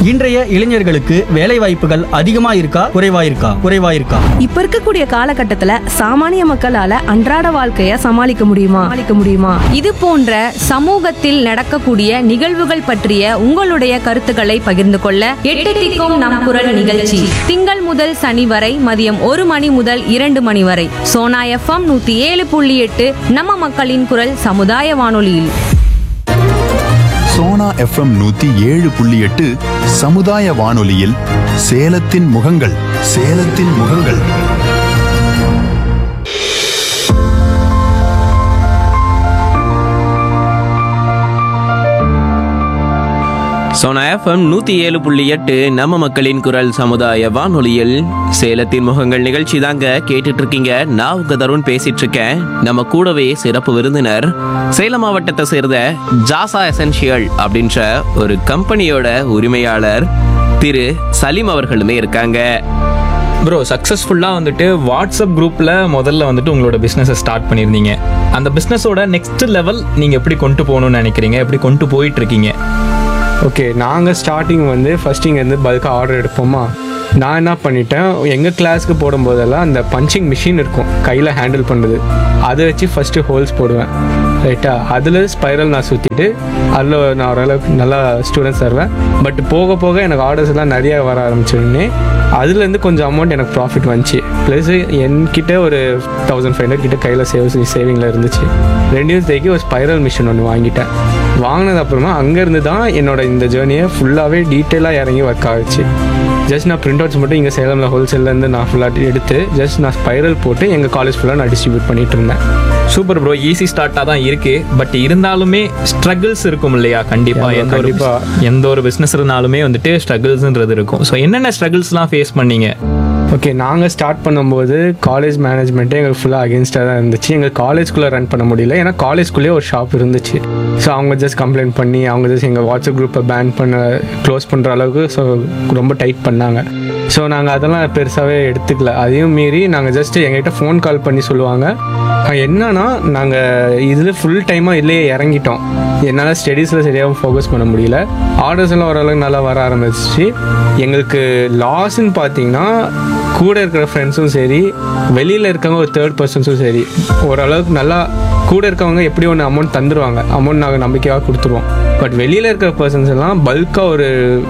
இன்றைய இளைஞர்களுக்கு வேலை வாய்ப்புகள் அதிகமா இருக்கா குறைவா இருக்கா குறைவா இருக்கா இப்ப இருக்கக்கூடிய காலகட்டத்துல சாமானிய மக்களால அன்றாட வாழ்க்கைய சமாளிக்க முடியுமா சமாளிக்க முடியுமா இது போன்ற சமூகத்தில் நடக்கக்கூடிய நிகழ்வுகள் பற்றிய உங்களுடைய கருத்துக்களை பகிர்ந்து கொள்ள எட்டு திக்கும் நம் குரல் நிகழ்ச்சி திங்கள் முதல் சனி வரை மதியம் ஒரு மணி முதல் இரண்டு மணி வரை சோனா எஃப்எம் நூத்தி ஏழு புள்ளி எட்டு நம்ம மக்களின் குரல் சமுதாய வானொலியில் சோனா எஃப்எம் நூத்தி ஏழு புள்ளி எட்டு சமுதாய வானொலியில் சேலத்தின் முகங்கள் சேலத்தின் முகங்கள் சோனா எஃப்எம் நூற்றி ஏழு புள்ளி எட்டு நம்ம மக்களின் குரல் சமுதாய வானொலியில் சேலத்தின் முகங்கள் நிகழ்ச்சி தாங்க கேட்டுட்டு இருக்கீங்க நான் உங்க தருண் பேசிட்டு இருக்கேன் நம்ம கூடவே சிறப்பு விருந்தினர் சேலம் மாவட்டத்தை சேர்ந்த ஜாசா எசென்ஷியல் அப்படின்ற ஒரு கம்பெனியோட உரிமையாளர் திரு சலீம் அவர்களுமே இருக்காங்க ப்ரோ சக்ஸஸ்ஃபுல்லாக வந்துட்டு வாட்ஸ்அப் குரூப்பில் முதல்ல வந்துட்டு உங்களோட பிஸ்னஸை ஸ்டார்ட் பண்ணியிருந்தீங்க அந்த பிஸ்னஸோட நெக்ஸ்ட் லெவல் நீங்கள் எப்படி கொண்டு போகணும்னு நினைக்கிறீங்க எப்படி கொண்டு போயிட்டு இருக்கீங்க ஓகே நாங்கள் ஸ்டார்டிங் வந்து ஃபஸ்ட் இங்கேருந்து பல்காக ஆர்டர் எடுப்போமா நான் என்ன பண்ணிட்டேன் எங்கள் கிளாஸ்க்கு போடும்போதெல்லாம் அந்த பஞ்சிங் மிஷின் இருக்கும் கையில் ஹேண்டில் பண்ணுறது அதை வச்சு ஃபஸ்ட்டு ஹோல்ஸ் போடுவேன் ரைட்டா அதில் ஸ்பைரல் நான் சுற்றிட்டு அதில் நான் ஓரளவுக்கு நல்லா ஸ்டூடெண்ட்ஸ் தருவேன் பட் போக போக எனக்கு ஆர்டர்ஸ் எல்லாம் நிறைய வர ஆரம்பிச்சோடனே அதுலேருந்து கொஞ்சம் அமௌண்ட் எனக்கு ப்ராஃபிட் வந்துச்சு ப்ளஸ் என்கிட்ட ஒரு தௌசண்ட் ஃபைவ் ஹண்ட்ரட் கிட்ட கையில் சேவ் சேவிங்கில் இருந்துச்சு ரெண்டு தேக்கி ஒரு ஸ்பைரல் மிஷின் ஒன்று வாங்கிட்டேன் வாங்கினது அப்புறமா அங்கேருந்து தான் என்னோட இந்த ஜேர்னியை ஃபுல்லாகவே டீட்டெயிலாக இறங்கி ஒர்க் ஆகிடுச்சு ஜஸ்ட் நான் பிரிண்ட் அவுட்ஸ் மட்டும் இங்கே சேலமில் ஹோல்சேல்லேருந்து நான் ஃபுல்லாக எடுத்து ஜஸ்ட் நான் ஸ்பைரல் போட்டு எங்கள் காலேஜ் ஃபுல்லாக நான் டிஸ்ட்ரிபியூட் பண்ணிட்டு இருந்தேன் சூப்பர் ப்ரோ ஈஸி ஸ்டார்ட்டாக தான் இருக்கு பட் இருந்தாலுமே ஸ்ட்ரகிள்ஸ் இருக்கும் இல்லையா கண்டிப்பாக ஆமா, எந்த ஒரு கண்டிப்பா. எந்த ஒரு பிஸ்னஸ் இருந்தாலுமே வந்துட்டு ஸ்ட்ரகிள்ஸ்ன்றது இருக்கும் ஸோ என்னென்ன ஸ்ட்ரகிள்ஸ்லாம் ஃபேஸ் பண்ணீங்க ஓகே நாங்கள் ஸ்டார்ட் பண்ணும்போது காலேஜ் மேனேஜ்மெண்ட்டே எங்களுக்கு ஃபுல்லாக அகேன்ஸ்டாக தான் இருந்துச்சு எங்கள் காலேஜ்குள்ளே ரன் பண்ண முடியல ஏன்னா காலேஜ்குள்ளேயே ஒரு ஷாப் இருந்துச்சு ஸோ அவங்க ஜஸ்ட் கம்ப்ளைண்ட் பண்ணி அவங்க ஜஸ்ட் எங்கள் வாட்ஸ்அப் குரூப்பை பேன் பண்ண க்ளோஸ் பண்ணுற அளவுக்கு ஸோ ரொம்ப டைட் பண்ணாங்க ஸோ நாங்கள் அதெல்லாம் பெருசாகவே எடுத்துக்கல அதையும் மீறி நாங்கள் ஜஸ்ட் எங்ககிட்ட ஃபோன் கால் பண்ணி சொல்லுவாங்க "அஹ், என்னன்னா நாங்கள் இதில் ஃபுல் டைமாக இதுலேயே இறங்கிட்டோம் என்னால் ஸ்டடீஸில் சரியாக ஃபோக்கஸ் பண்ண முடியல ஆர்டர்ஸ் எல்லாம் ஓரளவுக்கு நல்லா வர ஆரம்பிச்சிச்சு எங்களுக்கு லாஸ்ன்னு பார்த்தீங்கன்னா கூட இருக்கிற ஃப்ரெண்ட்ஸும் சரி வெளியில் இருக்கவங்க ஒரு தேர்ட் பர்சன்ஸும் சரி ஓரளவுக்கு நல்லா கூட இருக்கவங்க எப்படி ஒன்று அமௌண்ட் தந்துடுவாங்க அமௌண்ட் நாங்கள் நம்பிக்கையாக கொடுத்துருவோம் பட் வெளியில் இருக்கிற பர்சன்ஸ் எல்லாம் பல்காக ஒரு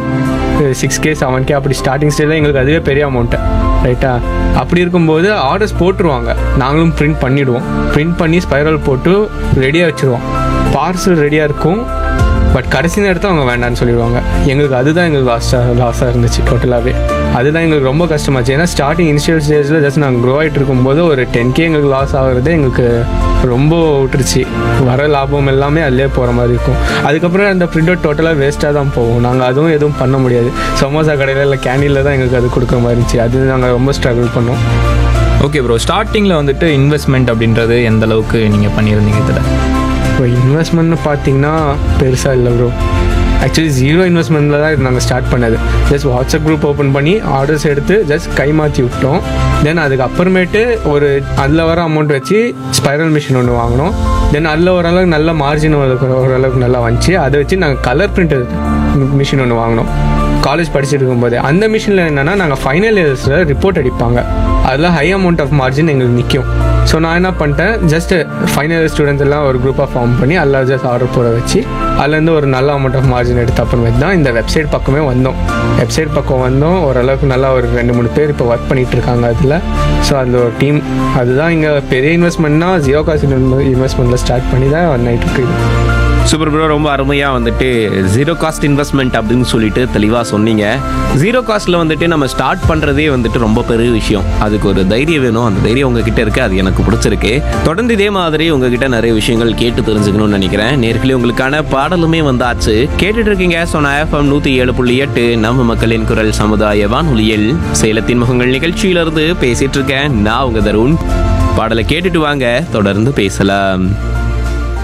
சிக்ஸ் கே செவன் கே அப்படி ஸ்டார்டிங் ஸ்டேஜில் எங்களுக்கு அதுவே பெரிய அமௌண்ட்டு ரைட்டா அப்படி இருக்கும்போது ஆர்டர்ஸ் போட்டுருவாங்க நாங்களும் பிரிண்ட் பண்ணிவிடுவோம் பிரிண்ட் பண்ணி ஸ்பைரல் போட்டு ரெடியாக வச்சுருவோம் பார்சல் ரெடியாக இருக்கும் பட் கடைசி நேரத்தில் அவங்க வேண்டாம்னு சொல்லிடுவாங்க எங்களுக்கு அதுதான் எங்களுக்கு லாஸ்ட்டாக லாஸாக இருந்துச்சு டோட்டலாகவே அதுதான் எங்களுக்கு ரொம்ப கஷ்டமாச்சு ஏன்னா ஸ்டார்டிங் இனிஷியல் ஸ்டேஜில் ஜஸ்ட் நாங்கள் க்ரோ ஆகிட்டு இருக்கும்போது ஒரு டென் கே எங்களுக்கு லாஸ் ஆகுறதே எங்களுக்கு ரொம்ப விட்டுருச்சு வர லாபம் எல்லாமே அதிலே போகிற மாதிரி இருக்கும் அதுக்கப்புறம் அந்த பிரிண்ட் அவுட் டோட்டலாக வேஸ்ட்டாக தான் போகும் நாங்கள் அதுவும் எதுவும் பண்ண முடியாது சமோசா கடையில் இல்லை கேண்டீனில் தான் எங்களுக்கு அது கொடுக்குற மாதிரி இருந்துச்சு அது நாங்கள் ரொம்ப ஸ்ட்ரகிள் பண்ணோம் ஓகே ப்ரோ ஸ்டார்டிங்கில் வந்துட்டு இன்வெஸ்ட்மெண்ட் அப்படின்றது எந்த அளவுக்கு நீங்கள் பண்ணியிருந்தீங்க இதில் இப்போ இன்வெஸ்ட்மெண்ட்னு பார்த்தீங்கன்னா பெருசாக இல்லை ப்ரோ ஆக்சுவலி ஜீரோ இன்வெஸ்ட்மெண்ட்டில் தான் இது நாங்கள் ஸ்டார்ட் பண்ணது ஜஸ்ட் வாட்ஸ்அப் குரூப் ஓப்பன் பண்ணி ஆர்டர்ஸ் எடுத்து ஜஸ்ட் கை மாற்றி விட்டோம் தென் அதுக்கு அப்புறமேட்டு ஒரு அதில் வர அமௌண்ட் வச்சு ஸ்பைரல் மிஷின் ஒன்று வாங்கினோம் தென் அதில் ஓரளவுக்கு நல்ல மார்ஜின் ஓரளவுக்கு நல்லா வந்துச்சு அதை வச்சு நாங்கள் கலர் பிரிண்டர் மிஷின் ஒன்று வாங்கினோம் காலேஜ் படிச்சுட்டு இருக்கும்போது அந்த மிஷினில் என்னென்னா நாங்கள் ஃபைனல் இயர்ஸில் ரிப்போர்ட் அடிப்பாங்க அதில் ஹை அமௌண்ட் ஆஃப் மார்ஜின் எங்களுக்கு நிற்கும் ஸோ நான் என்ன பண்ணிட்டேன் ஜஸ்ட் ஃபைனல் இயர் ஸ்டூடெண்ட்ஸ் எல்லாம் ஒரு குரூப்பாக ஃபார்ம் பண்ணி அதில் ஜஸ்ட் ஆர்டர் போட வச்சு அதுலேருந்து ஒரு நல்ல அமௌண்ட் ஆஃப் மார்ஜின் எடுத்த அப்புறமேட்டு தான் இந்த வெப்சைட் பக்கமே வந்தோம் வெப்சைட் பக்கம் வந்தோம் ஓரளவுக்கு நல்லா ஒரு ரெண்டு மூணு பேர் இப்போ ஒர்க் பண்ணிட்டு இருக்காங்க அதில் ஸோ அந்த ஒரு டீம் அதுதான் இங்கே பெரிய இன்வெஸ்ட்மெண்ட்னா ஜீரோ காஸ்ட் இன்வெஸ்ட்மெண்ட்டில் ஸ்டார்ட் பண்ணி தான் நைட் இருக்குது சூப்பர் ப்ரோ ரொம்ப அருமையாக வந்துட்டு ஜீரோ காஸ்ட் இன்வெஸ்ட்மெண்ட் அப்படின்னு சொல்லிட்டு தெளிவாக சொன்னீங்க ஜீரோ காஸ்ட்டில் வந்துட்டு நம்ம ஸ்டார்ட் பண்ணுறதே வந்துட்டு ரொம்ப பெரிய விஷயம் அதுக்கு ஒரு தைரியம் வேணும் அந்த தைரியம் உங்ககிட்ட இருக்கு அது எனக்கு பிடிச்சிருக்கு தொடர்ந்து இதே மாதிரி உங்ககிட்ட நிறைய விஷயங்கள் கேட்டு தெரிஞ்சுக்கணும்னு நினைக்கிறேன் நேர்களே உங்களுக்கான பாடலுமே வந்தாச்சு கேட்டுட்டு இருக்கீங்க சொன்ன எஃப்எம் நூற்றி ஏழு புள்ளி எட்டு நம்ம மக்களின் குரல் சமுதாய வானொலியில் சேலத்தின் முகங்கள் நிகழ்ச்சியிலிருந்து பேசிட்டு இருக்கேன் நான் உங்க தருண் பாடலை கேட்டுட்டு வாங்க தொடர்ந்து பேசலாம்